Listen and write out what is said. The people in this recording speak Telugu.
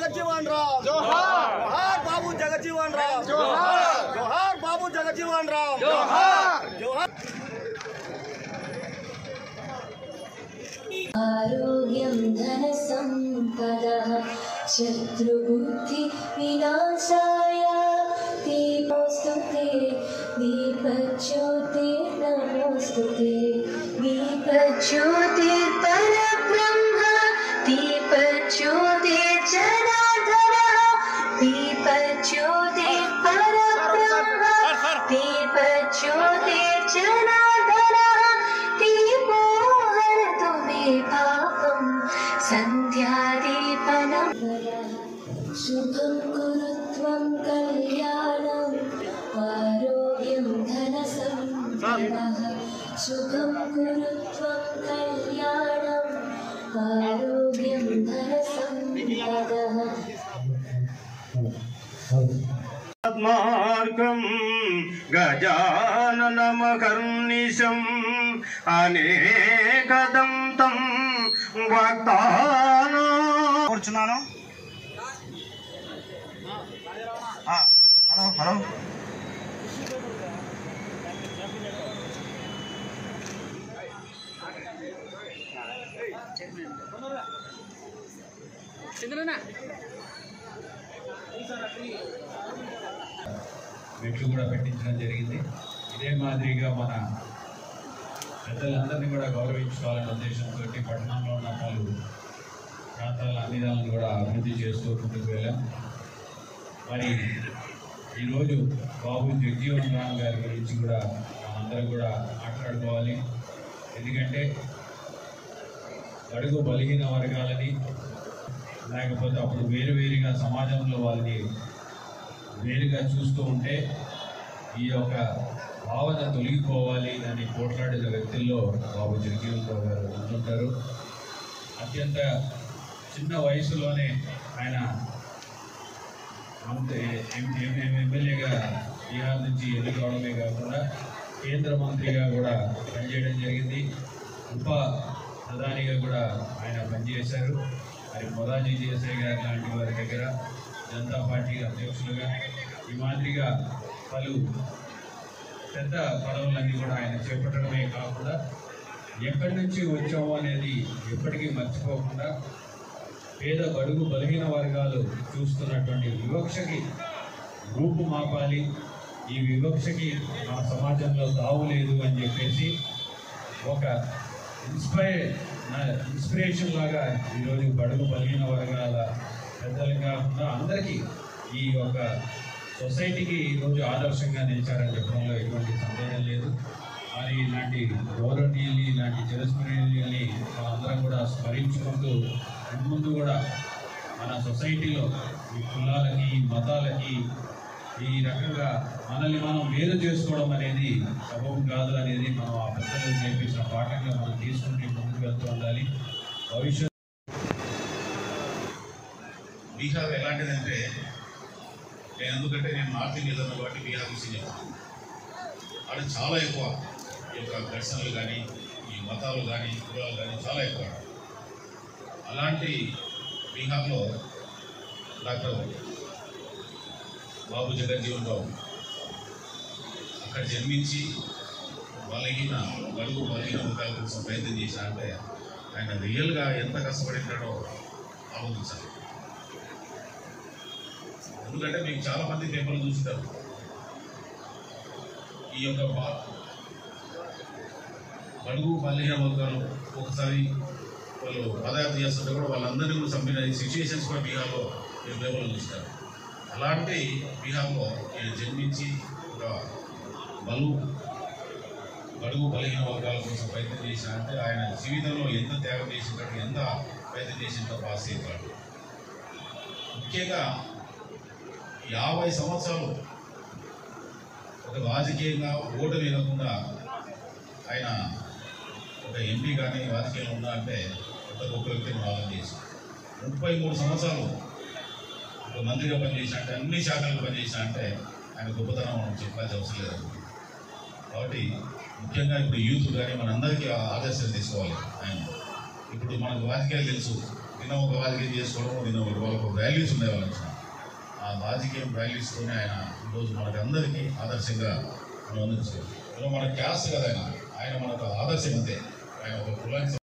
జగజ్జీవన్ రామ్ జోహార్ బాబు జగజ్జీవన్ రామ్ జోహార్ జోహార్ బాబు జగజ్జీవన్ రామ్ జోహార్ జోహార్ आरोग्यं धनसम्पदः शत्रुबुद्धि विनाशाय दीपोऽस्तु ते दीपज्योतिर्नमोऽस्तु ते दीपज्योतिर्परब्रह्म दीपज्योतिर्जनार्दनः दीपज्योतिर्परब्रह्म दीपज्योतिर्जनार्दनः दीपो हरतु मे पापं सन्ध्यादीपनं शुभं कुरु त्वं कल्याणम् आरोग्यं धनसम्पदः शुभं कुरु त्वं कल्याणम् आरोग्यं धनसम्पदः మార్గం గజాననమకర్నిశం అనేకదంతం వాగ్దానం కూర్చున్నాను ఆ, హలో హలో మెట్లు కూడా పెట్టించడం జరిగింది ఇదే మాదిరిగా మన పెద్దలందరినీ కూడా గౌరవించుకోవాలనే ఉద్దేశంతో పట్టణంలో ఉన్న పలు ప్రాంతాల అన్ని దాలను కూడా అభివృద్ధి చేస్తూ ముందుకు వెళ్ళాం మరి ఈరోజు బాబు జగ్జీవన్ రామ్ గారి గురించి కూడా మనందరం కూడా మాట్లాడుకోవాలి ఎందుకంటే అడుగు బలిహీన వర్గాలని లేకపోతే అప్పుడు వేరువేరుగా సమాజంలో వాళ్ళని వేరుగా చూస్తూ ఉంటే ఈ యొక్క భావన తొలగిపోవాలి అని పోట్లాడిన వ్యక్తుల్లో బాబు జగజీవనరావు గారు ఉంటుంటారు అత్యంత చిన్న వయసులోనే ఆయన అంతే ఎం- ఎం- ఎం- ఎమ్మెల్యేగా బీహార్ నుంచి ఎన్నికవడమే కాకుండా కేంద్ర మంత్రిగా కూడా పనిచేయడం జరిగింది ఉప ప్రధానిగా కూడా ఆయన పనిచేశారు మరి మొరాజీ దేశాయ్ గారు లాంటి వారి దగ్గర జనతా పార్టీ అధ్యక్షులుగా ఈ మాదిరిగా పలు పెద్ద పదవులన్నీ కూడా ఆయన చేపట్టడమే కాకుండా ఎక్కడి నుంచి వచ్చాము అనేది ఎప్పటికీ మర్చిపోకుండా పేద బడుగు బలహీన వర్గాలు చూస్తున్నటువంటి వివక్షకి రూపు మాపాలి ఈ వివక్షకి మన సమాజంలో తావు లేదు అని చెప్పేసి ఒక ఇన్స్పైర్ ఇన్స్పిరేషన్ లాగా ఈరోజు బడుగు బలహీన వర్గాల పెద్దలు కాకుండా అందరికీ ఈ యొక్క సొసైటీకి ఈరోజు ఆదర్శంగా నిలిచారని చెప్పడంలో ఎటువంటి సందేహం లేదు మరి ఇలాంటి గౌరవనీయుల్ని ఇలాంటి చిరస్మరణీయుల్ని మనందరం కూడా స్మరించుకుంటూ ముందు కూడా మన సొసైటీలో ఈ కులాలకి మతాలకి ఈ రకంగా మనల్ని మనం వేరు చేసుకోవడం అనేది సబబు కాదు అనేది మనం ఆ పెద్దలు నేర్పించిన పాఠంగా మనం తీసుకుంటే ముందుకు వెళ్తూ ఉండాలి భవిష్యత్ బీహార్ ఎలాంటిదంటే నేను ఎందుకంటే నేను నార్త్ ఇండియన్ కాబట్టి బీహార్ విషయం చెప్తాను అది చాలా ఎక్కువ ఈ యొక్క ఘర్షణలు కానీ ఈ మతాలు కానీ కులాలు కానీ చాలా ఎక్కువ అలాంటి బీహార్లో డాక్టర్ బాబు జగజ్జీవన్ రావు అక్కడ జన్మించి బలహీన బలుగు బలహీన వర్గాల కోసం ప్రయత్నం చేసిన అంటే ఆయన రియల్గా ఎంత కష్టపడినాడో ఆలోచించాలి ఎందుకంటే మీకు చాలా మంది పేపర్లు చూస్తారు ఈ యొక్క బా- బడుగు బలహీన వర్గాలు ఒకసారి వాళ్ళు పదయాత్ర చేస్తుంటే కూడా వాళ్ళందరినీ కూడా చంపిన సిచ్యువేషన్స్ కూడా బీహార్లో మీరు పేపర్లు చూస్తారు అలాంటి బీహార్లో ఈయన జన్మించి ఒక బలు బడుగు బలహీన వర్గాల కోసం ప్రయత్నం చేసిన అంటే ఆయన జీవితంలో ఎంత త్యాగం చేసినట్టు ఎంత ప్రయత్నం చేసినట్టు పాస్ చేశాడు ముఖ్యంగా యాభై సంవత్సరాలు ఒక రాజకీయంగా ఓటు వేయకుండా ఆయన ఒక ఎంపీ కానీ రాజకీయంలో ఉన్నా అంటే ఎంత గొప్ప వ్యక్తిని ఆలోచన చేసి ముప్పై మూడు సంవత్సరాలు ఒక మంత్రిగా పనిచేసిన అంటే అన్ని శాఖలకు పనిచేసిన అంటే ఆయన గొప్పతనం మనం చెప్పాల్సిన అవసరం లేదు కాబట్టి ముఖ్యంగా ఇప్పుడు యూత్ కానీ మనందరికీ ఆదర్శం తీసుకోవాలి ఆయన ఇప్పుడు మనకు రాజకీయాలు తెలుసు నిన్న ఒక రాజకీయం చేసుకోవడం నిన్న ఒక వాళ్ళకు వాల్యూస్ ఉన్నాయి వాళ్ళకి ఆ రాజకీయం వాల్యూస్తోనే ఆయన ఈరోజు మనకి అందరికీ ఆదర్శంగా మనం అందించారు ఇలా మన క్యాస్ట్ కదా ఆయన ఆయన మనకు ఆదర్శం అంతే ఆయన ఒక కులానికి